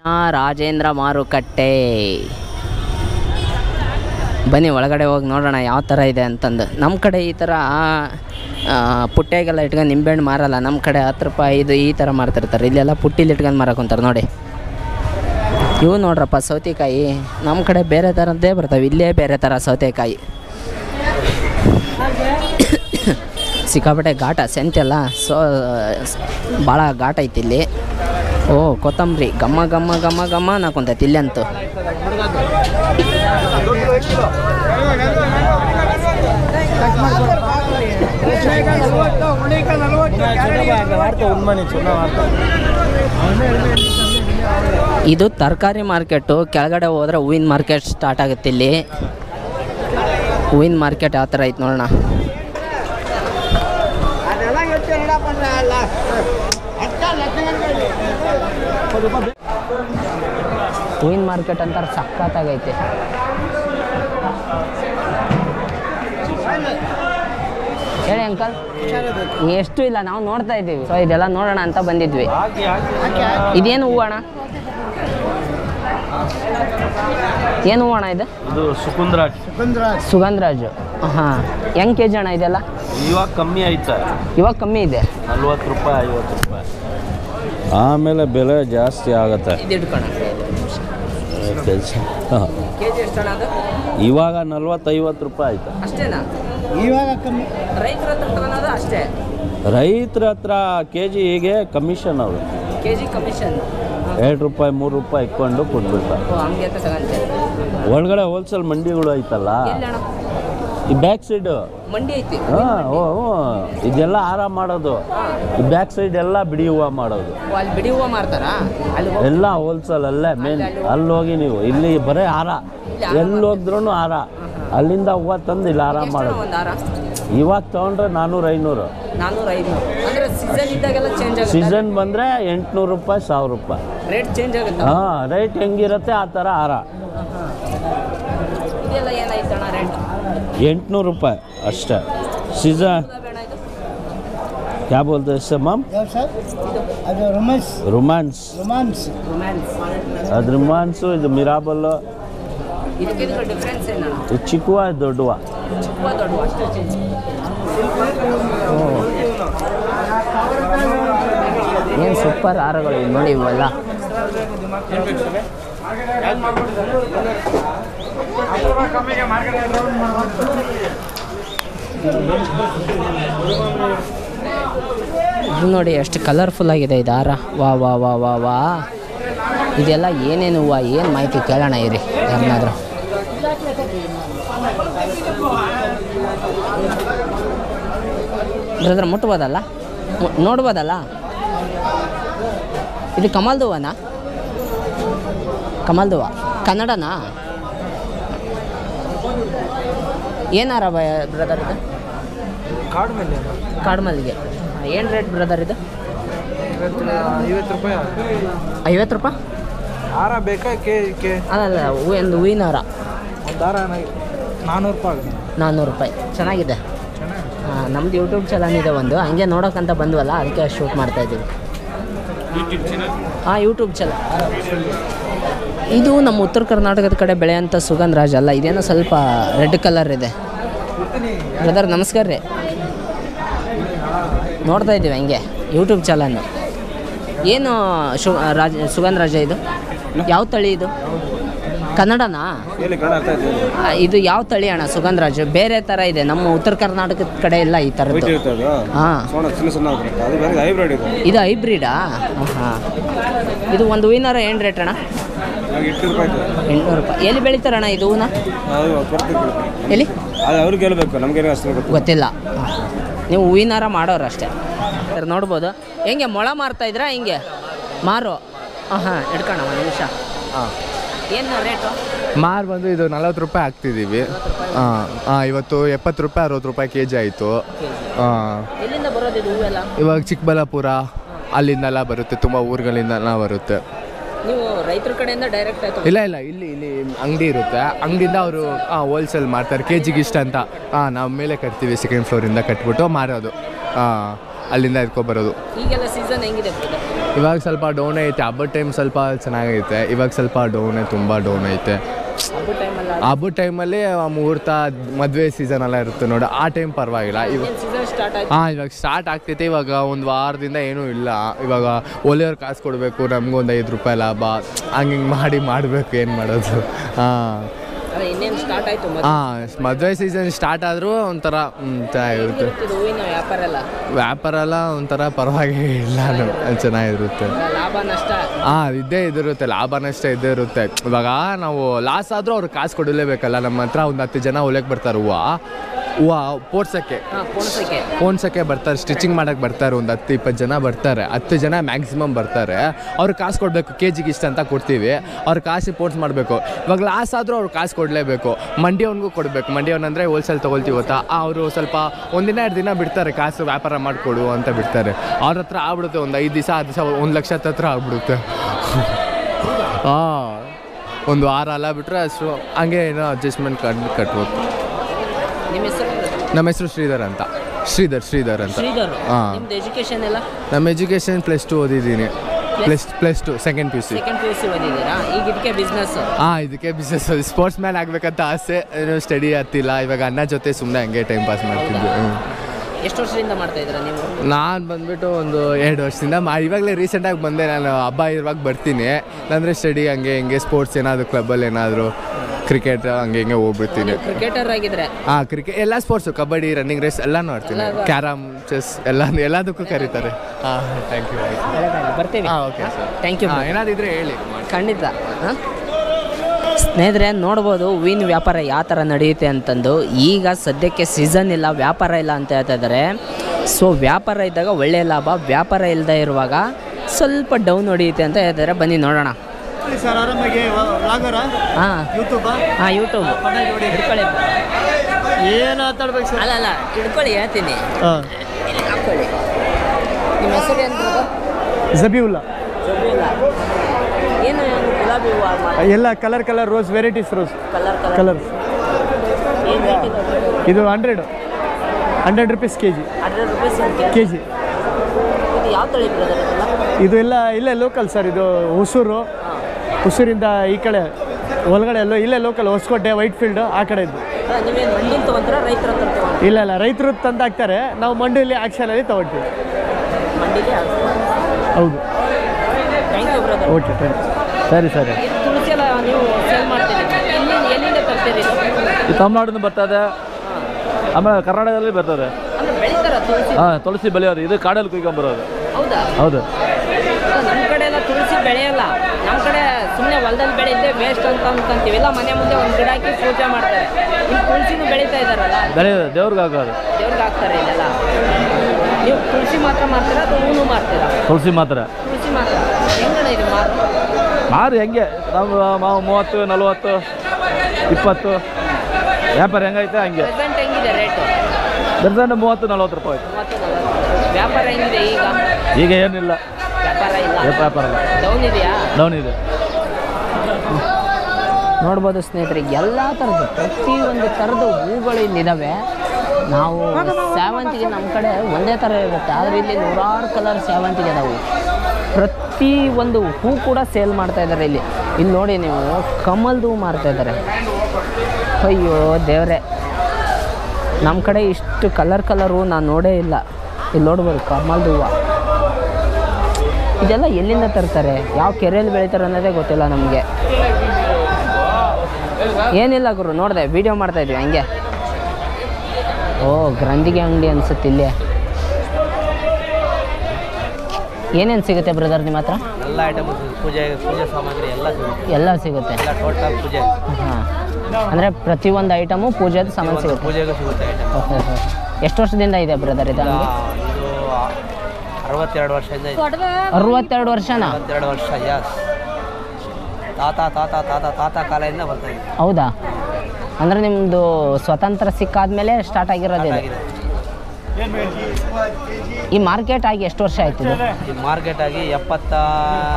ಆ, ರಾಜೇಂದ್ರ ಮಾರುಕಟ್ಟೆ ಬನ್ನಿ ಒಳಗಡೆ ಹೋಗಿ ನೋಡೋಣ ಯಾವ ಥರ ಇದೆ ಅಂತಂದು ನಮ್ಮ ಕಡೆ ಈ ಥರ ಆ, ಪುಟ್ಟೆಗೆಲ್ಲ ಇಟ್ಕೊಂಡು ನಿಂಬೆಹಣ್ಣು ಮಾರಲ್ಲ ನಮ್ಮ ಕಡೆ ಹತ್ತು ರೂಪಾಯಿ ಇದು ಈ ಥರ ಮಾರ್ತಿರ್ತಾರೆ ಇಲ್ಲೆಲ್ಲ ಪುಟ್ಟಿಲಿ ಇಟ್ಕೊಂಡು ಮಾರಕೊಂತಾರೆ ನೋಡಿ ಇವು ನೋಡ್ರಪ್ಪ ಸೌತೆಕಾಯಿ ನಮ್ಮ ಕಡೆ ಬೇರೆ ಥರದ್ದೇ ಬರ್ತವೆ ಇಲ್ಲೇ ಬೇರೆ ಥರ ಸೌತೆಕಾಯಿ ಸಿಕ್ಕಾಪಟ್ಟೆ ಘಾಟ ಸೆಂತೆಲ್ಲ ಸೊ ಭಾಳ ಘಾಟ ಐತಿ ಇಲ್ಲಿ ಓ ಕೊತ್ತಂಬರಿ ಗಮ್ಮ ಗಮ್ಮ ಗಮ್ಮ ಗಮ್ಮ ಅನ್ನಕೊಂತೈತಿ ಇಲ್ಲಂತೂ ಇದು ತರಕಾರಿ ಮಾರ್ಕೆಟು ಕೆಳಗಡೆ ಹೋದ್ರೆ ಹೂವಿನ ಮಾರ್ಕೆಟ್ ಸ್ಟಾರ್ಟ್ ಆಗುತ್ತೆ ಇಲ್ಲಿ ಹೂವಿನ ಮಾರ್ಕೆಟ್ ಯಾವ ಥರ ಐತೆ ನೋಡೋಣ ಹೂವಿನ ಮಾರ್ಕೆಟ್ ಅಂತಾರೆ ಸಖತ್ತಾಗೈತೆ ಹೇಳಿ ಅಂಕಲ್ ಎಷ್ಟು ಇಲ್ಲ ನಾವು ನೋಡ್ತಾ ಇದ್ದೀವಿ ಸೊ ಇದೆಲ್ಲ ನೋಡೋಣ ಅಂತ ಬಂದಿದ್ವಿ ಇದೇನು ಹೂವು ಅಣ್ಣ ಏನು ಹೂವು ಅಣ್ಣ ಇದು ಇದು ಸುಕುಂದ್ರಾಜ್ ಸುಗಂಧರಾಜು ಹಾಂ ಹೆಂಗೆ ಕೆ ಜಿ ಅಣ್ಣ ಇದೆಲ್ಲ ಇವಾಗ ಕಮ್ಮಿ ಆಯ್ತಾ ಇವಾಗ ಕಮ್ಮಿ ಇದೆ ನಲ್ವತ್ತು ರೂಪಾಯಿ ಐವತ್ತು ರೂಪಾಯಿ ಆಮೇಲೆ ಬೆಲೆ ಜಾಸ್ತಿ ಆಗತ್ತೆ ಇದು ಇಟ್ಕೋಣ ಕೆಲಸ ಕೆ ಜಿ ಎಷ್ಟು ಅಣ್ಣ ಅದು ಇವಾಗ ನಲ್ವತ್ತೈವತ್ತು ರೂಪಾಯಿ ಆಯ್ತಾ ಅಷ್ಟೇನಾ ಇವಾಗ ಕಮ್ಮಿ ರೈತರ ಹತ್ರ ತಗೊಳೋದು ಅಷ್ಟೇ ರೈತರ ಹತ್ರ ಕೆ ಜಿ ಹೀಗೆ ಕಮಿಷನ್ ಅವರು ಕೆ ಜಿ ಕಮಿಷನ್ ಎರಡು ರೂಪಾಯಿ ಮೂರು ರೂಪಾಯಿ ಇಕ್ಕೊಂಡು ಕೊಟ್ಬಿಡ್ತಾರೆ ಓ ಹಂಗೆ ಅಂತ ತಗೊಂತೆ ಒಳಗಡೆ ಹೋಲ್ಸೇಲ್ ಮಂಡಿಗಳು ಐತಲ್ಲ ಎಲ್ಲಿ ಅಣ್ಣ ಈ ಬ್ಯಾಕ್ ಸೈಡು ಮಂಡಿ ಐತಿ ಹಾಂ ಓ ಓ, ಇದೆಲ್ಲ ಹಾರ ಮಾಡೋದು ಈ ಬ್ಯಾಕ್ ಸೈಡ್ ಎಲ್ಲ ಬಿಡಿ ಹೂವು ಮಾಡೋದು ಓ, ಅಲ್ಲಿ ಬಿಡಿ ಹೂವು ಮಾರ್ತಾರಾ ಅಲ್ಲಿ ಹೋಗಿ ಎಲ್ಲ ಹೋಲ್ಸೇಲ್ ಅಲ್ಲೇ ಮೇನ್ ಅಲ್ಲಿ ಹೋಗಿ ನೀವು ಇಲ್ಲಿ ಬರೀ ಹಾರ ಎಲ್ಲಿ ಹೋದ್ರೂ ಹಾರ ಅಲ್ಲಿಂದ ಹೂವು ತಂದು ಇಲ್ಲಿ ಹಾರ ಮಾಡೋದು ಒಂದು ಹಾರ ಇವಾಗ ತೊಗೊಂಡ್ರೆ ನಾನ್ನೂರು ಐನೂರು ನಾನ್ನೂರ ಐನೂರು ಅಂದರೆ ಸೀಸನ್ ಇದ್ದಾಗೆಲ್ಲ ಚೇಂಜ್ ಆಗುತ್ತೆ ಸೀಸನ್ ಬಂದರೆ ಎಂಟುನೂರು ರೂಪಾಯಿ ಸಾವಿರ ರೂಪಾಯಿ ರೇಟ್ ಚೇಂಜ್ ಆಗುತ್ತೆ ಹಾಂ ರೇಟ್ ಹೆಂಗಿರುತ್ತೆ ಆ ಥರ ಹಾರ ಇದೆಲ್ಲ ಏನಾಯ್ತು ಅಣ್ಣ ರೇಟ್ ಎಂಟುನೂರು ರೂಪಾಯಿ ಅಷ್ಟೇ ಸೀಸನ್ ಕ್ಯಾ ಬೋಲ್ತೆ ಸರ್ ಮ್ಯಾಮ್ ಯಾವ ಸರ್ ಅದು ರೊಮ್ಯಾನ್ಸ್ ರೊಮ್ಯಾನ್ಸ್ ರೊಮ್ಯಾನ್ಸ್ ರೊಮ್ಯಾನ್ಸ್ ಅದು ರೊಮ್ಯಾನ್ಸು ಇದು ಮಿರಾಬಲ್ಲು ಇದಕ್ಕೆ ಡಿಫ್ರೆನ್ಸ್ ಏನಣ್ಣ ಇದು ಚಿಕ್ಕುವ ಇದು ದೊಡ್ಡವ ಚಿಕ್ಕ ದೊಡ್ಡ ಅಷ್ಟೇ ಚೇಂಜ್ ಏನು ಸೂಪರ್ ಹಾರಗಳು ಇವು ನೋಡಿ ಇವೆಲ್ಲ ಇದು ನೋಡಿ ಎಷ್ಟು ಕಲರ್ಫುಲ್ ಆಗಿದೆ ಇದು ಹಾರ ವಾ ವಾ ವಾ ವಾ ವಾ ಇದೆಲ್ಲ ಏನೇನು ಹೂವು ಏನು ಮಾಹಿತಿ ಕೇಳೋಣ ಇರಿ ಯಾರನ್ನಾದ್ರೂ ಬ್ರದರ್ ಮುಟ್ಬೋದಲ್ಲ ಮು- ನೋಡ್ಬೋದಲ್ಲ ಇದು ಕಮಲ್ದು ಹೂವನಾ ಕಮಲ್ದು ಹೂವ ಕನ್ನಡನಾ ಏನಾರ ಬ್ರದರ್ ಇದು ಕಾರ್ಡ್ ಮೇಲೆ ಕಾಡು ಮಲ್ಲಿಗೆ ಏನು ರೇಟ್ ಬ್ರದರ್ ಇದು ಐವತ್ತು ರೂಪಾಯಿ ಐವತ್ತು ರೂಪಾಯಿ ಹಾರ ಬೇಕಾ ಕೆ ಕೆ ಅಲ್ಲ ಹೂ ಒಂದು ಹೂವಿನ ಹಾರ ಒಂದು ಹಾರ ನಾನ್ನೂರು ರೂಪಾಯಿ ಆಗುತ್ತೆ ನಾನ್ನೂರು ರೂಪಾಯಿ ಚೆನ್ನಾಗಿದೆ ಹಾಂ ನಮ್ದು ಯೂಟ್ಯೂಬ್ ಚಾನಲ್ ಇದೆ ಒಂದು ಹಂಗೆ ನೋಡೋಕ್ಕಂತ ಬಂದ್ವಲ್ಲ ಅದಕ್ಕೆ ಶೂಟ್ ಮಾಡ್ತಾ ಇದ್ದೀವಿ ಹಾಂ ಯೂಟ್ಯೂಬ್ ಚಾನಲ್ ಇದು ನಮ್ಮ ಉತ್ತರ ಕರ್ನಾಟಕದ ಕಡೆ ಬೆಳೆಯೋಂಥ ಸುಗಂಧರಾಜ್ ಅಲ್ಲ ಇದೇನೋ ಸ್ವಲ್ಪ ರೆಡ್ ಕಲರ್ ಇದೆ ಬ್ರದರ್ ನಮಸ್ಕಾರ ರೀ ನೋಡ್ತಾ ಇದ್ದೀವಿ ಹಂಗೆ ಯೂಟ್ಯೂಬ್ ಚಾನಲ್ಲು ಏನು ಶು ರಾಜ ಸುಗಂಧರಾಜ ಇದು ಯಾವ ತಳಿ ಇದು ಕನ್ನಡನಾ ಆ, ಇದು ಯಾವ ತಳಿ ಅಣ್ಣ ಸುಗಂಧರಾಜ್ ಬೇರೆ ಥರ ಇದೆ ನಮ್ಮ ಉತ್ತರ ಕರ್ನಾಟಕದ ಕಡೆ ಎಲ್ಲ ಈ ಥರದ್ದು ಹಾಂ ಅದು ಬೇರೆ ಹೈಬ್ರಿಡ್ ಇದು ಇದು ಹೈಬ್ರಿಡಾ ಹಾಂ ಇದು ಒಂದು ಹೂವಿನಾರ ಏನು ರೇಟ್ ಅಣ್ಣ ಎಂಟು ರೂಪಾಯಿ ಎಂಟುನೂರು ರೂಪಾಯಿ ಎಲ್ಲಿ ಬೆಳಿತಾರಣ್ಣ ಇದು ಹೂನ ಅದು ಬರ್ತೀವಿ ಎಲ್ಲಿ ಅದು ಅವ್ರಿಗೆ ಹೇಳ್ಬೇಕು ನಮ್ಗೇನು ಅಷ್ಟು ಗೊತ್ತು ಗೊತ್ತಿಲ್ಲ ನೀವು ಹೂವಿನಾರ ಮಾಡೋರು ಅಷ್ಟೇ ಸರ್ ನೋಡ್ಬೋದು ಹೆಂಗೆ ಮೊಳ ಮಾರ್ತಾ ಇದ್ರಾ ಹಿಂಗೆ ಮಾರು ಹಾಂ ಹಾಂ ಇಟ್ಕೋಣ ಒಂದು ನಿಮಿಷ ಏನು ರೇಟು ಮಾರು ಬಂದು ಇದು ನಲ್ವತ್ತು ರೂಪಾಯಿ ಹಾಕ್ತಿದ್ದೀವಿ ಹಾಂ ಹಾಂ ಇವತ್ತು ಎಪ್ಪತ್ತು ರೂಪಾಯಿ ಅರವತ್ತು ರೂಪಾಯಿ ಕೆ ಜಿ ಆಯಿತು ಹಾಂ ಎಲ್ಲಿಂದ ಬರೋದು ಇದು ಹೂವೆಲ್ಲ ಇವಾಗ ಚಿಕ್ಕಬಳ್ಳಾಪುರ ಅಲ್ಲಿಂದೆಲ್ಲ ಬರುತ್ತೆ ತುಂಬ ಊರುಗಳಿಂದೆಲ್ಲ ಬರುತ್ತೆ ನೀವು ರೈತರ ಕಡೆಯಿಂದ ಡೈರೆಕ್ಟ್ ಆಯ್ತು ಇಲ್ಲ ಇಲ್ಲ ಇಲ್ಲಿ ಇಲ್ಲಿ ಅಂಗಡಿ ಇರುತ್ತೆ ಅಂಗಡಿಯಿಂದ ಅವರು ಹಾಂ ಹೋಲ್ಸೇಲ್ ಮಾಡ್ತಾರೆ ಕೆ ಜಿಗೆ ಇಷ್ಟ ಅಂತ ಹಾಂ ನಾವು ಮೇಲೆ ಕಟ್ತೀವಿ ಸೆಕೆಂಡ್ ಫ್ಲೋರಿಂದ ಕಟ್ಬಿಟ್ಟು ಮಾರೋದು ಹಾಂ ಅಲ್ಲಿಂದ ಎತ್ಕೊಬರೋದು ಈಗೆಲ್ಲ ಸೀಸನ್ ಹೆಂಗಿದೆ brother? ಇವಾಗ ಸ್ವಲ್ಪ ಡೌನ್ ಐತೆ ಹಬ್ಬದ ಟೈಮ್ ಸ್ವಲ್ಪ ಚೆನ್ನಾಗೈತೆ ಇವಾಗ ಸ್ವಲ್ಪ ಡೌನ್ ತುಂಬ ಡೌನ್ ಐತೆ ಹಬ್ಬದ ಟೈಮಲ್ಲ ಹಬ್ಬದ ಟೈಮಲ್ಲಿ ಮುಹೂರ್ತ ಮದುವೆ ಸೀಸನ್ ಎಲ್ಲ ಇರುತ್ತೆ ನೋಡಿ ಆ ಟೈಮ್ ಪರವಾಗಿಲ್ಲ ಇವಾಗ ಸೀಸನ್ ಸ್ಟಾರ್ಟ್ ಆಯ್ತು ಹಾಂ ಇವಾಗ ಸ್ಟಾರ್ಟ್ ಆಗ್ತೈತೆ ಇವಾಗ ಒಂದು ವಾರದಿಂದ ಏನೂ ಇಲ್ಲ ಇವಾಗ ಒಲೆಯವ್ರು ಕಾಸು ಕೊಡಬೇಕು ನಮಗೊಂದು ಐದು ರೂಪಾಯಿ ಲಾಭ ಹಂಗೆ ಹಿಂಗೆ ಮಾಡಿ ಮಾಡಬೇಕು ಏನು ಮಾಡೋದು ಹಾಂ ಅದೇ ಇನ್ನೇನು ಸ್ಟಾರ್ಟ್ ಆಯ್ತು ಮತ್ತೆ ಹಾಂ ಮದುವೆ ಸೀಸನ್ ಸ್ಟಾರ್ಟ್ ಆದರೂ ಒಂಥರ ಹ್ಮ್, ಚೆನ್ನಾಗಿರುತ್ತೆ ಇದು ಹೂವಿನ ವ್ಯಾಪಾರ ಎಲ್ಲ ವ್ಯಾಪಾರ ಎಲ್ಲ ಒಂಥರ ಪರವಾಗಿಲ್ಲ ಚೆನ್ನಾಗಿರುತ್ತೆ ಲಾಭ ನಷ್ಟ ಹಾಂ ಇದ್ದೇ ಇದಿರುತ್ತೆ ಲಾಭ ನಷ್ಟ ಇದ್ದೇ ಇರುತ್ತೆ ಇವಾಗ ನಾವು ಲಾಸ್ ಆದರೂ ಅವ್ರಿಗೆ ಕಾಸು ಕೊಡಲೇಬೇಕಲ್ಲ ನಮ್ಮ ಹತ್ರ ಒಂದು ಹತ್ತು ಜನ ಹೊಲಕ್ಕೆ ಬರ್ತಾರೆ ಹೂವು ಹೂವು ಪೋಡ್ಸೋಕ್ಕೆ ಹಾಂ ಪೋಣಿಸೋಕ್ಕೆ ಪೋಣ್ಸಕ್ಕೆ ಬರ್ತಾರೆ ಸ್ಟಿಚಿಂಗ್ ಮಾಡಕ್ಕೆ ಬರ್ತಾರೆ ಒಂದು ಹತ್ತು ಇಪ್ಪತ್ತು ಜನ ಬರ್ತಾರೆ ಹತ್ತು ಜನ ಮ್ಯಾಕ್ಸಿಮಮ್ ಬರ್ತಾರೆ ಅವ್ರಿಗೆ ಕಾಸು ಕೊಡಬೇಕು ಕೆ ಜಿಗೆ ಇಷ್ಟ ಅಂತ ಕೊಡ್ತೀವಿ ಅವ್ರ ಕಾಸು ಪೋರ್ಟ್ಸ್ ಮಾಡಬೇಕು ಇವಾಗ ಲಾಸ್ ಆದರೂ ಅವ್ರು ಕಾಸು ಕೊಡಲೇಬೇಕು ಮಂಡಿಯವನಿಗೂ ಕೊಡಬೇಕು ಮಂಡಿಯವನಂದರೆ ಹೋಲ್ಸೇಲ್ ತೊಗೊಳ್ತೀವಿ ಗೊತ್ತಾ ಅವರು ಸ್ವಲ್ಪ ಒಂದಿನ ಎರಡು ದಿನ ಬಿಡ್ತಾರೆ ಕಾಸು ವ್ಯಾಪಾರ ಮಾಡಿಕೊಡು ಅಂತ ಬಿಡ್ತಾರೆ ಅವ್ರ ಹತ್ರ ಆಗ್ಬಿಡುತ್ತೆ ಒಂದು ಐದು ದಿವಸ ಹತ್ತು ದಿವಸ ಒಂದು ಲಕ್ಷ ಹತ್ರ ಆಗ್ಬಿಡುತ್ತೆ ಹಾಂ ಒಂದು ವಾರ ಅಲ್ಲ ಬಿಟ್ಟರೆ ಅಷ್ಟು ಹಂಗೆ ಏನೋ ಅಡ್ಜಸ್ಟ್ಮೆಂಟ್ ಕಟ್ ಕಟ್ಬೇಕು ನಿಮ್ಮ ಹೆಸರು ನಮ್ಮ ಹೆಸರು ಶ್ರೀಧರ್ ಅಂತ ಶ್ರೀಧರ್ ಶ್ರೀಧರ್ ಅಂತ ಶ್ರೀಧರ್ ಹಾ. ನಿಮ್ದು ಎಜುಕೇಶನ್ ಎಲ್ಲ ನಮ್ಮ ಎಜುಕೇಷನ್ ಪ್ಲಸ್ ಟು ಓದಿದ್ದೀನಿ plus plus two second P U C second P U C ಓದಿದ್ದೀರಾ ಈಗ ಇದಕ್ಕೆ ಬಿಸ್ನೆಸ್ ಹಾಂ ಇದಕ್ಕೆ ಬಿಸ್ನೆಸ್ ಸ್ಪೋರ್ಟ್ಸ್ ಮ್ಯಾನ್ ಆಗಬೇಕಂತ ಆಸೆ ಏನು ಸ್ಟಡಿ ಹತ್ತಿಲ್ಲ ಇವಾಗ ಅಣ್ಣ ಜೊತೆ ಸುಮ್ಮನೆ ಹಂಗೆ ಟೈಮ್ ಪಾಸ್ ಮಾಡ್ತಿದ್ದೆ ಎಷ್ಟು ವರ್ಷದಿಂದ ಮಾಡ್ತಾ ಇದ್ದೀರಾ ನೀವು ನಾನು ಬಂದ್ಬಿಟ್ಟು ಒಂದು ಎರಡು ವರ್ಷದಿಂದ ಮಾಡಿ ಇವಾಗಲೇ ರೀಸೆಂಟಾಗಿ ಬಂದೆ ನಾನು ಹಬ್ಬ ಇರುವಾಗ ಬರ್ತೀನಿ ಅಂದರೆ ಸ್ಟಡಿ ಹಂಗೆ ಹಿಂಗೆ ಸ್ಪೋರ್ಟ್ಸ್ ಏನಾದರೂ ಕ್ಲಬ್ಬಲ್ಲಿ ಏನಾದರೂ ಕ್ರಿಕೆಟ್ ಹಂಗೆ ಹಿಂಗೆ ಹೋಗ್ಬಿಡ್ತೀನಿ ಕ್ರಿಕೆಟರ್ ಆಗಿದ್ರೆ ಹಾಂ ಕ್ರಿಕೆಟ್ ಎಲ್ಲ ಸ್ಪೋರ್ಟ್ಸು ಕಬಡ್ಡಿ ರನ್ನಿಂಗ್ ರೇಸ್ ಎಲ್ಲನೂ ಆಡ್ತೀನಿ ಕ್ಯಾರಮ್ ಚೆಸ್ ಎಲ್ಲ ಎಲ್ಲದಕ್ಕೂ ಕರೀತಾರೆ ಹಾಂ ಥ್ಯಾಂಕ್ ಯು ಬರ್ತೀವಿ ಹಾಂ ಓಕೆ ಸರ್ ಥ್ಯಾಂಕ್ ಯು ಹಾಂ ಏನಾದಿದ್ರೆ ಹೇಳಿ ಖಂಡಿತ ಹಾಂ? ಸ್ನೇಹಿತರೆ ನೋಡ್ಬೋದು ಹೂವಿನ ವ್ಯಾಪಾರ ಯಾವ ಥರ ನಡೆಯುತ್ತೆ ಅಂತಂದು ಈಗ ಸದ್ಯಕ್ಕೆ ಸೀಸನ್ ಇಲ್ಲ ವ್ಯಾಪಾರ ಇಲ್ಲ ಅಂತ ಹೇಳ್ತಾ ಇದ್ದಾರೆ ಸೊ ವ್ಯಾಪಾರ ಇದ್ದಾಗ ಒಳ್ಳೆಯ ಲಾಭ ವ್ಯಾಪಾರ ಇಲ್ಲದೆ ಇರುವಾಗ ಸ್ವಲ್ಪ ಡೌನ್ ಹೊಡೆಯುತ್ತೆ ಅಂತ ಹೇಳ್ತಾರೆ ಬನ್ನಿ ನೋಡೋಣ ಸರ್ ಆರಾಮಾಗಿ ವ್ಲಾಗರ ಹಾಂ ಯೂಟ್ಯೂಬಾ ಹಾಂ ಯೂಟ್ಯೂಬ್ ಹಿಡ್ಕೊಳ್ಳಿ ಏನು ಮಾತಾಡ್ಬೇಕು ಸರ್ ಅಲ್ಲ ಅಲ್ಲ ಹಿಡ್ಕೊಳ್ಳಿ ಹೇಳ್ತೀನಿ ಹಾಂ ಇಲ್ಲಿ ಹಾಕ್ಕೊಳ್ಳಿ ನಿಮ್ಮ ಹೆಸರು ಏನು brother? ಜಬೀವುಲ್ಲಾ ಜಬೀಲ. ಏನು ಏನು ಗುಲಾಬಿ ಹೂವು ಮಾಡಿ ಎಲ್ಲ colour colour rose varieties rose colour colour colour ಏನು ರೇಟ್ ಇದೆ ಇದು hundred hundred rupees K G hundred rupees K G ಇದು ಯಾವ ತಳಿ ಬ್ರದರ್ ಇದೆಲ್ಲ ಇದು ಎಲ್ಲ ಇಲ್ಲೇ ಲೋಕಲ್ ಸರ್ ಇದು ಹೊಸೂರು ಹೊಸೂರಿಂದ ಈ ಕಡೆ ಒಳಗಡೆ ಎಲ್ಲೋ ಇಲ್ಲೇ ಲೋಕಲ್ ಹೊಸಕೋಟೆ ವೈಟ್ ಫೀಲ್ಡ್ ಆ ಕಡೆ ಇದ್ದು ಅಲ್ಲ, ನೀವೇನು ಮಂಡಿಲಿ ತೊಗೊಂತೀರಾ ರೈತರ ಹತ್ರ ತೊಗೊಂತೀರಾ ಇಲ್ಲ ಇಲ್ಲ ರೈತರು ತಂದು ಹಾಕ್ತಾರೆ ನಾವು ಮಂಡಿಯಲ್ಲಿ ಆಕ್ಷನಲ್ಲಿ ತಗೊಳ್ತೀವಿ ಮಂಡಿಲಿ ಹೌದು thank you brother okay thank ಸರಿ ಸರಿ ಇದು ತುಳಸಿ ಎಲ್ಲ ನೀವು ಸೇಲ್ ಮಾಡ್ತೀರಿ ಎಲ್ಲಿಂದ ಎಲ್ಲಿಂದ ತರ್ತೀರಿ ಇದು ಈ ತಮಿಳ್ನಾಡಿಂದ ಬರ್ತದೆ ಆಮೇಲೆ ಕರ್ನಾಟಕದಲ್ಲಿ ಬರ್ತದೆ ಅಂದ್ರೆ ಬೆಳಿತಾರ ತುಳಸಿ ಹಾಂ ತುಳಸಿ ಬೆಳೆಯೋದು ಇದು ಕಾಡಲ್ಲಿ ಕುಯ್ಕೊಂಬರೋದು ಹೌದಾ ಹೌದು ನಮ್ಮ ಕಡೆ ಎಲ್ಲ ತುಳಸಿ ಬೆಳೆಯಲ್ಲ ನಮ್ಮ ಕಡೆ ಸುಮ್ಮನೆ ಹೊಲದಲ್ಲಿ ಬೆಳೆಯುತ್ತೆ ವೇಸ್ಟ್ ಅಂತ ಅನ್ಕೊಂತೀವಿ ಇಲ್ಲ ಮನೆ ಮುಂದೆ ಒಂದು ಗಿಡ ಹಾಕಿ ಪೂಜೆ ಮಾಡ್ತಾರೆ ಇಲ್ಲಿ ತುಳಸಿನೂ ಬೆಳೀತಾ ಇದ್ದಾರಲ್ಲ ಬೆಳೆಯೋದು ದೇವ್ರಿಗೆ ಹಾಕೋದು ದೇವ್ರಿಗೆ ಹಾಕ್ತಾರೆ ಇಲ್ಲೆಲ್ಲ ನೀವು ತುಳಸಿ ಮಾತ್ರ ಮಾಡ್ತೀರಾ ಅಥವಾ ಹೂನು ಮಾಡ್ತೀರಾ ತುಳಸಿ ಮಾತ್ರ ತುಳಸಿ ಮಾತ್ರ ಹೆಂಗಣ ಇದು ಮಾರು ಮಾರಿ ಹೆಂಗೆ ನಾವು ನಾವು ಮೂವತ್ತು ನಲ್ವತ್ತು ಇಪ್ಪತ್ತು ವ್ಯಾಪಾರ ಹೆಂಗೈತೆ ಹಂಗೆ ಪ್ರೆಸೆಂಟ್ ಹೆಂಗಿದೆ ರೇಟು ದರ್ಜನ್ ಮೂವತ್ತು ನಲ್ವತ್ತು ರೂಪಾಯಿ ಮೂವತ್ತು ನಲವತ್ತು ವ್ಯಾಪಾರ ಹೆಂಗಿದೆ ಈಗ ಈಗ ಏನಿಲ್ಲ ವ್ಯಾಪಾರ ಇಲ್ಲ ವ್ಯಾಪಾರ ಇಲ್ಲ ಡೌನ್ ಇದೆಯಾ ಡೌನ್ ಇದೆ ನೋಡ್ಬೋದು ಸ್ನೇಹಿತರೆ ಎಲ್ಲ ಥರದ್ದು ಪ್ರತಿಯೊಂದು ಥರದ ಹೂಗಳು ಇಲ್ಲಿದ್ದಾವೆ ನಾವು ಸೇವಂತಿಗೆ ನಮ್ಮ ಕಡೆ ಒಂದೇ ಥರ ಇರುತ್ತೆ ಆದರೆ ಇಲ್ಲಿ ನೂರಾರು ಕಲರ್ ಸೇವಂತಿಗೆ ಇದಾವೆ ಪ್ರತಿ ಒಂದು ಹೂ ಕೂಡ ಸೇಲ್ ಮಾಡ್ತಾ ಇದ್ದಾರೆ ಇಲ್ಲಿ ಇಲ್ಲಿ ನೋಡಿ ನೀವು ಕಮಲ್ದು ಹೂ ಮಾರ್ತಾ ಇದ್ದಾರೆ ಅಯ್ಯೋ ದೇವ್ರೆ ನಮ್ಮ ಕಡೆ ಇಷ್ಟು ಕಲರ್ ಕಲರ್ ಹೂ ನಾನು ನೋಡೇ ಇಲ್ಲ ಇಲ್ಲಿ ನೋಡ್ಬೋದು ಕಮಲ್ದು ಹೂವು ಇದೆಲ್ಲ ಎಲ್ಲಿಂದ ತರ್ತಾರೆ ಯಾವ ಕೆರೆಯಲ್ಲಿ ಬೆಳಿತಾರೆ ಅನ್ನೋದೇ ಗೊತ್ತಿಲ್ಲ ನಮಗೆ ಏನಿಲ್ಲ ಗುರು ನೋಡಿದೆ ವಿಡಿಯೋ ಮಾಡ್ತಾ ಇದ್ವಿ ಹಂಗೆ ಓ ಗ್ರಂಥಿಗೆ ಅಂಗಡಿ ಅನ್ಸುತ್ತೆ ಇಲ್ಲಿ ಏನೇನು ಸಿಗುತ್ತೆ ಬ್ರದರ್ ನಿಮ್ಮ ಹತ್ರ ಎಲ್ಲ ಐಟಮ್ ಪೂಜೆ ಪೂಜೆ ಸಾಮಗ್ರಿ ಎಲ್ಲ ಸಿಗುತ್ತೆ ಎಲ್ಲ ಸಿಗುತ್ತೆ ಎಲ್ಲ ಟೋಟಲ್ ಪೂಜೆ ಹಾಂ ಅಂದರೆ ಪ್ರತಿಯೊಂದು ಐಟಮು ಪೂಜೆದು ಸಾಮಾನು ಸಿಗುತ್ತೆ ಪೂಜೆಗೂ ಸಿಗುತ್ತೆ ಐಟಮ್ ಓಕೆ ಓಕೆ ಎಷ್ಟು ವರ್ಷದಿಂದ ಇದೆ ಬ್ರದರ್ ಇದು ಅಂಗಡಿ ಇದು ಅರವತ್ತೆರಡು ವರ್ಷದಿಂದ ಇದೆ ಅರವತ್ತೆರಡು ವರ್ಷನಾ ಅರವತ್ತೆರಡು ವರ್ಷ ಯಸ್ ತಾತ ತಾತ ತಾತ ತಾತ ಕಾಲದಿಂದ ಬರ್ತಾ ಇದೆ ಹೌದಾ ಅಂದರೆ ನಿಮ್ಮದು ಸ್ವತಂತ್ರ ಸಿಕ್ಕಾದ್ಮೇಲೆ ಸ್ಟಾರ್ಟ್ ಆಗಿರೋದು ಇದು ಆಗಿದೆ ಈ ಮಾರ್ಕೆಟ್ ಆಗಿ ಎಷ್ಟು ವರ್ಷ ಆಯ್ತು ಇದು ಈ ಮಾರ್ಕೆಟ್ ಆಗಿ ಎಪ್ಪತ್ತ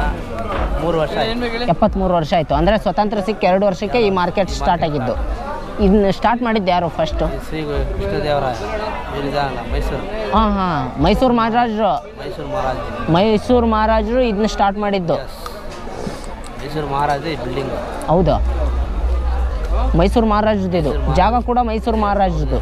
ಮೂರು ವರ್ಷ ಆಯ್ತು. ಎಪ್ಪತ್ತ್ಮೂರು ವರ್ಷ ಆಯಿತು ಅಂದರೆ ಸ್ವತಂತ್ರ ಸಿಕ್ಕ ಎರಡು ವರ್ಷಕ್ಕೆ ಈ ಮಾರ್ಕೆಟ್ ಸ್ಟಾರ್ಟ್ ಆಗಿದ್ದು ಇದನ್ನ ಸ್ಟಾರ್ಟ್ ಮಾಡಿದ್ದು ಯಾರು ಫಸ್ಟು ಶ್ರೀ ಕೃಷ್ಣದೇವರಾಯ ಇರಿದಾನಲ್ಲ ಮೈಸೂರು ಹಾಂ ಹಾಂ ಮೈಸೂರು ಮಹಾರಾಜರು ಮೈಸೂರು ಮಹಾರಾಜ ಮೈಸೂರು ಮಹಾರಾಜರು ಇದನ್ನ ಸ್ಟಾರ್ಟ್ ಮಾಡಿದ್ದು ಮೈಸೂರು ಮಹಾರಾಜ ಈ ಬಿಲ್ಡಿಂಗ್ ಹೌದಾ ಮೈಸೂರು ಮಹಾರಾಜದ್ದು ಇದು ಜಾಗ ಕೂಡ ಮೈಸೂರು ಮಹಾರಾಜದ್ದು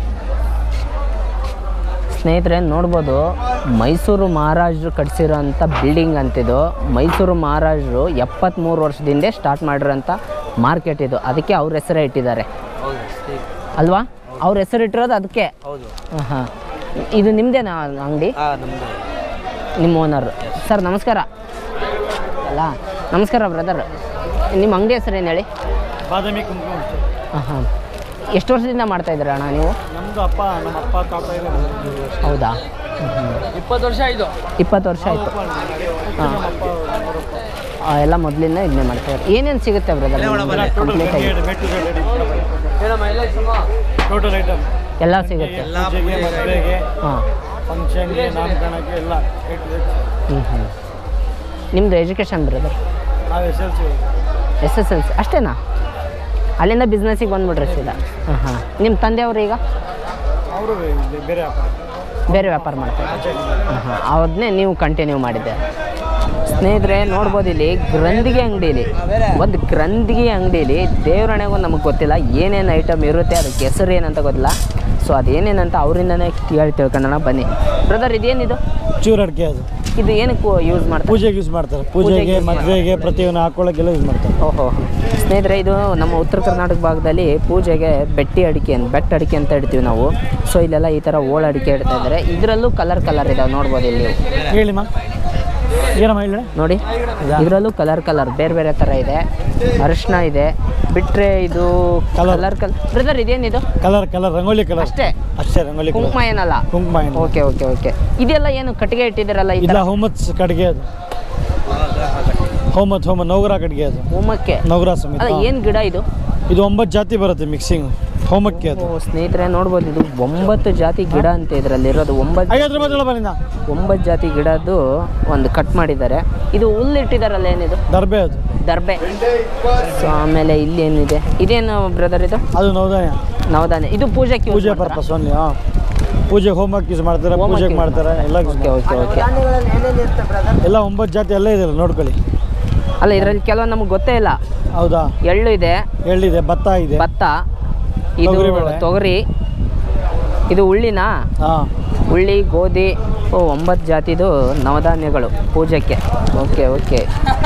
ಸ್ನೇಹಿತರೆ ನೋಡ್ಬೋದು ಮೈಸೂರು ಮಹಾರಾಜರು ಕಟ್ಸಿರೋಂಥ ಬಿಲ್ಡಿಂಗ್ ಅಂತಿದು ಮೈಸೂರು ಮಹಾರಾಜರು ಎಪ್ಪತ್ತ್ಮೂರು ವರ್ಷದಿಂದ ಸ್ಟಾರ್ಟ್ ಮಾಡಿರೋಂಥ ಮಾರ್ಕೆಟ್ ಇದು ಅದಕ್ಕೆ ಅವ್ರ ಹೆಸರೇ ಇಟ್ಟಿದ್ದಾರೆ ಹೌದು ಶ್ರೀ ಅಲ್ವಾ ಅವ್ರ ಹೆಸರು ಇಟ್ಟಿರೋದು ಅದಕ್ಕೆ ಹೌದು ಹಾಂ ಇದು ನಿಮ್ಮದೇನಾ ಅಂಗಡಿ ಹಾಂ ನಮ್ಮದು ನಿಮ್ಮ ಓನರ್ ಸರ್ ನಮಸ್ಕಾರ ಅಲ್ಲ ನಮಸ್ಕಾರ ಬ್ರದರ್ ನಿಮ್ಮ ಅಂಗಡಿ ಹೆಸರು ಏನು ಹೇಳಿ ಬಾದಾಮಿ ಕುಂಕುಮ ಹಾಂ ಹಾಂ ಎಷ್ಟು ವರ್ಷದಿಂದ ಮಾಡ್ತಾ ಇದ್ದೀರಾ ಅಣ್ಣ ನೀವು ನಮ್ಮದು ಅಪ್ಪ ನಮ್ಮ ಅಪ್ಪ ತಾತ ಇದೆ ಹೌದಾ ಇಪ್ಪತ್ತು ವರ್ಷ ಆಯಿತು ಇಪ್ಪತ್ತು ವರ್ಷ ಆಯಿತು ಹಾಂ ಎಲ್ಲ ಮೊದಲಿಂದ ಇದನ್ನೇ ಮಾಡ್ತಾ ಇದ್ದಾರೆ ಏನೇನು ಸಿಗುತ್ತೆ ಬ್ರದರ್ ಕಂಪ್ಲೀಟ್ ಆಗಿ ಟೋಟಲ್ ಐಟಮ್ ಎಲ್ಲ ಸಿಗುತ್ತೆ ಪೂಜೆಗೆ ಮದುವೆಗೆ ಹಾಂ ಫಂಕ್ಷನ್ಗೆ ನಾಮಕರಣಕ್ಕೆ ಎಲ್ಲ ಹ್ಞೂ ಹ್ಞೂ ನಿಮ್ಮದು ಎಜುಕೇಷನ್ ಬ್ರದರ್ ನಾವು S L C S S L C ಅಷ್ಟೇನಾ ಅಲ್ಲಿಂದ ಬಿಸ್ನೆಸ್ಸಿಗೆ ಬಂದ್ಬಿಟ್ರೆ ಸೀದಾ ಹಾಂ ಹಾಂ ನಿಮ್ಮ ತಂದೆಯವರು ಈಗ ಅವರು ಬೇರೆ ವ್ಯಾಪಾರ ಬೇರೆ ವ್ಯಾಪಾರ ಮಾಡ್ತಾರೆ ಹಾಂ ಹಾಂ ಅವ್ರನ್ನೇ ನೀವು ಕಂಟಿನ್ಯೂ ಮಾಡಿದ್ದೆ ಸ್ನೇಹಿತರೆ ನೋಡ್ಬೋದು ಇಲ್ಲಿ ಗ್ರಂಥಿಗೆ ಅಂಗಡೀಲಿ ಒಂದು ಗ್ರಂಥಿಗೆ ಅಂಗಡೀಲಿ ದೇವರಣೆಗೂ ನಮಗೆ ಗೊತ್ತಿಲ್ಲ ಏನೇನು ಐಟಮ್ ಇರುತ್ತೆ ಅದಕ್ಕೆ ಹೆಸರು ಏನಂತ ಗೊತ್ತಿಲ್ಲ ಸೊ ಅದೇನೇನಂತ ಅವರಿಂದನೇ ಕೇಳಿ ತಿಳ್ಕೊಳ್ಳೋಣ ಬನ್ನಿ ಬ್ರದರ್ ಇದೇನಿದು ಚೂರು ಅಡಿಕೆ ಅದು ಇದು ಏನಕ್ಕೆ ಯೂಸ್ ಮಾಡ್ತಾರೆ ಪೂಜೆಗೆ ಯೂಸ್ ಮಾಡ್ತಾರೆ ಪೂಜೆಗೆ ಮದುವೆಗೆ ಪ್ರತಿಯೊಂದು ಹಾಕೊಳ್ಳೋಕ್ಕೆಲ್ಲ ಯೂಸ್ ಮಾಡ್ತಾರೆ ಓಹೋ ಸ್ನೇಹಿತರೆ ಇದು ನಮ್ಮ ಉತ್ತರ ಕರ್ನಾಟಕ ಭಾಗದಲ್ಲಿ ಪೂಜೆಗೆ ಬೆಟ್ಟಿ ಅಡಿಕೆ ಅಂತ ಬೆಟ್ಟ ಅಡಿಕೆ ಅಂತ ಇಡ್ತೀವಿ ನಾವು ಸೊ ಇಲ್ಲೆಲ್ಲ ಈ ಥರ ಓಳ ಅಡಿಕೆ ಇಡ್ತಾ ಇದ್ದಾರೆ ಇದರಲ್ಲೂ ಕಲರ್ ಕಲರ್ ಇದಾವೆ ನೋಡ್ಬೋದು ಇಲ್ಲಿ ನೀವು ಹೇಳಿಮ್ಮ ಏನಮ್ಮ ಹೇಳಿ ನೋಡಿ ಇದರಲ್ಲೂ ಕಲರ್ ಕಲರ್ ಬೇರೆ ಬೇರೆ ಥರ ಇದೆ ಅರಿಶಿನ ಇದೆ ಬಿಟ್ಟರೆ ಇದು Colour. ಕಲರ್ ಕಲರ್ ಬ್ರದರ್ ಇದೇನಿದು ಕಲರ್ ಕಲರ್ ರಂಗೋಲಿ ಕಲರ್ ಅಷ್ಟೇ ಅಷ್ಟೇ ರಂಗೋಲಿ ಕಲರ್ ಕುಂಕುಮ ಏನಲ್ಲ ಕುಂಕುಮ ಏನು ಓಕೆ ಓಕೆ ಓಕೆ ಇದೆಲ್ಲ ಏನು ಕಟ್ಟಿಗೆ ಇಟ್ಟಿದ್ದೀರಲ್ಲ ಈ ಇಲ್ಲ ಥರ ಹೋಮತ್ ಕಡೆಗೆ ಅದು ಹೋಮತ್ ಹೋಮ ನವಗ್ರ ಕಡೆಗೆ ಅದು ಹೋಮಕ್ಕೆ ನವಗ್ರ ಸಮೇತ ಅಲ್ಲ ಏನು ಗಿಡ ಇದು ಇದು ಒಂಬತ್ತು ಜಾತಿ ಬರುತ್ತೆ ಮಿಕ್ಸಿಂಗ್ ಹೋಮಕ್ಕೆ ಅದು ಓ, ಸ್ನೇಹಿತರೆ ನೋಡ್ಬೋದು ಇದು ಒಂಬತ್ತು ಜಾತಿ ಗಿಡ ಅಂತ ಇದರಲ್ಲಿ ಇರೋದು ಒಂಬತ್ತು ಐವತ್ತು ರೂಪಾಯಿ ತಗೊಳ್ಳ ಬನ್ನಿಂದ ಒಂಬತ್ತು ಜಾತಿ ಗಿಡದ್ದು ಒಂದು ಕಟ್ ಮಾಡಿದ್ದಾರೆ ಇದು ಹುಲ್ಲು ಇಟ್ಟಿದ್ದಾರಲ್ಲ ಏನಿದು ದರ್ಬೆ ಅದು ದರ್ಬೆ ಸೊ ಆಮೇಲೆ ಇಲ್ಲಿ ಏನಿದೆ ಇದೇನು ಬ್ರದರ್ ಇದು ಅದು ನವಧಾನ್ಯ ನವಧಾನ್ಯ ಇದು ಪೂಜೆಗೆ use ಪೂಜೆ ಮಾಡ್ತಾರಾ? ಪರ್ಪಸ್ ಓನ್ಲಿ ಹಾಂ ಪೂಜೆ ಹೋಮಕ್ಕೆ ಯೂಸ್ ಮಾಡ್ತಾರೆ ಹೋಮಕ್ಕೆ ಪೂಜೆಗೆ use ಮಾಡ್ತಾರೆ ಎಲ್ಲ use ಓಕೆ ಓಕೆ ಓಕೆ ಮಾಡ್ತಾರೆ. ಎಲ್ಲ ಒಂಬತ್ತು ಜಾತಿ ಎಲ್ಲ ಇದೆ ನೋಡ್ಕೊಳ್ಳಿ ಅಲ್ಲ ಇದರಲ್ಲಿ ಕೆಲವೊಂದು ನಮಗೆ ಗೊತ್ತೇ ಇಲ್ಲ ಹೌದಾ ಎಳ್ಳು ಇದೆ ಎಳ್ಳಿದೆ ಭತ್ತ ಇದೆ ಭತ್ತ ಇದು ತೊಗರಿಬೇಳೆ. ತೊಗರಿ ಇದು ಉಳ್ಳಿನಾ ಹಾಂ ಉಳ್ಳಿ ಗೋಧಿ ಓ ಒಂಬತ್ತು ಜಾತಿದು ನವಧಾನ್ಯಗಳು ಪೂಜೆಗೆ ಓಕೆ ಓಕೆ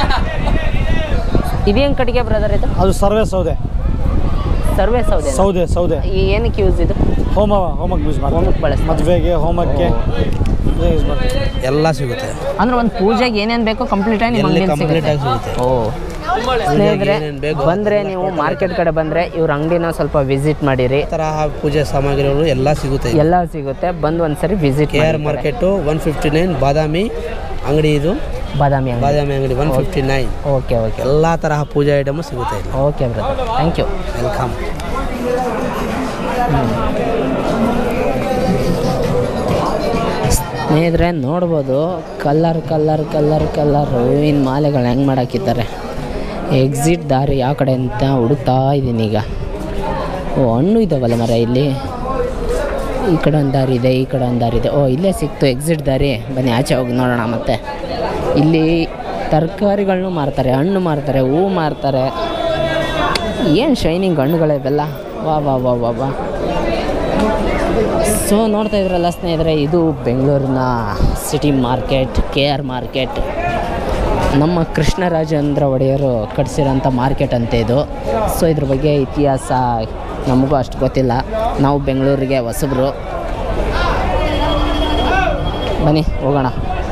ಇದೇನು ಕಟ್ಟಿಗೆ ಬ್ರದರ್ ಇದು ಅದು ಸರ್ವೇ ಸೌದೆ ಸರ್ವೇ ಸೌದೆ ಸೌದೆ ಸೌದೆ ಏನಕ್ಕೆ ಯೂಸ್ ಇದು ಹೋಮ ಹೋಮಕ್ಕೆ ಯೂಸ್ ಮಾಡ್ತಾರೆ ಹೋಮಕ್ಕೆ ಬಳಸ್ತಾರೆ. ಮದುವೆಗೆ ಹೋಮಕ್ಕೆ ಯೂಸ್ ಮಾಡ್ತಾರೆ ಎಲ್ಲ ಸಿಗುತ್ತೆ ಅಂದ್ರೆ ಒಂದು ಪೂಜೆಗೆ ಏನೇನು ಬೇಕೋ ಕಂಪ್ಲೀಟ್ ಆಗಿ ನಿಮ್ಮ ಎಲ್ಲಿ ಅಂಗಡಿಯಲ್ಲಿ complete ಆಗಿ ಸಿಗುತ್ತೆ ಸಿಗುತ್ತೆ. ಓ ಸ್ನೇಹಿತರೆ ಏನೇನ್ ಬೇಕೋ ಬಂದರೆ ನೀವು ಮಾರ್ಕೆಟ್ ಕಡೆ ಬಂದರೆ ಇವ್ರ ಅಂಗಡಿನ ಸ್ವಲ್ಪ ವಿಸಿಟ್ ಮಾಡಿರಿ ತರಹ ಪೂಜೆ ಸಾಮಗ್ರಿಗಳು ಎಲ್ಲ ಸಿಗುತ್ತೆ ಎಲ್ಲ ಸಿಗುತ್ತೆ ಬಂದು ಒಂದ್ಸರಿ visit K R market one fifty nine ಬಾದಾಮಿ ಅಂಗಡಿ ಇದು ಬಾದಾಮಿ ಅಂಗಡಿ ಬಾದಾಮಿ ಅಂಗಡಿ one fifty nine okay okay ಎಲ್ಲ ತರಹ ಪೂಜೆ ಐಟಮು ಸಿಗುತ್ತೆ ಇಲ್ಲಿ okay brother thank you welcome ಸ್ನೇಹಿತರೆ ನೋಡ್ಬೋದು ಕಲ್ಲರ್ ಕಲ್ಲರ್ ಕಲ್ಲರ್ ಕಲ್ಲರ್ ಹೂವಿನ ಮಾಲೆಗಳು ಹೆಂಗೆ ಮಾಡಾಕಿದ್ದಾರೆ ಎಕ್ಸಿಟ್ ದಾರಿ ಯಾವ ಕಡೆ ಅಂತ ಹುಡುಕ್ತಾ ಇದ್ದೀನಿ ಈಗ ಓ ಹಣ್ಣು ಇದ್ದಾವಲ್ಲ ಮರ ಇಲ್ಲಿ ಈ ಕಡೆ ಒಂದು ದಾರಿ ಇದೆ ಈ ಕಡೆ ಒಂದು ದಾರಿ ಇದೆ ಓ ಇಲ್ಲೇ ಸಿಕ್ತು ಎಕ್ಸಿಟ್ ದಾರಿ ಬನ್ನಿ ಆಚೆ ಹೋಗಿ ನೋಡೋಣ ಮತ್ತೆ ಇಲ್ಲಿ ತರಕಾರಿಗಳನ್ನೂ ಮಾರ್ತಾರೆ ಹಣ್ಣು ಮಾರ್ತಾರೆ ಹೂವು ಮಾರ್ತಾರೆ ಏನು ಶೈನಿಂಗ್ ಹಣ್ಣುಗಳೇ ಇವೆಲ್ಲ ವಾ ವಾ ವಾ ವಾ ವಾ ಸೊ ನೋಡ್ತಾ ಇದ್ರಲ್ಲ ಸ್ನೇಹಿತರೆ ಇದು ಬೆಂಗಳೂರಿನ city market K R market ನಮ್ಮ ಕೃಷ್ಣರಾಜೇಂದ್ರ ಒಡೆಯರು ಕಟ್ಸಿರೋಂಥ ಮಾರ್ಕೆಟ್ ಅಂತೆ ಇದು ಸೊ ಇದ್ರ ಬಗ್ಗೆ ಇತಿಹಾಸ ನಮಗೂ ಅಷ್ಟು ಗೊತ್ತಿಲ್ಲ ನಾವು ಬೆಂಗಳೂರಿಗೆ ಹೊಸಬ್ರು ಬನ್ನಿ ಹೋಗೋಣ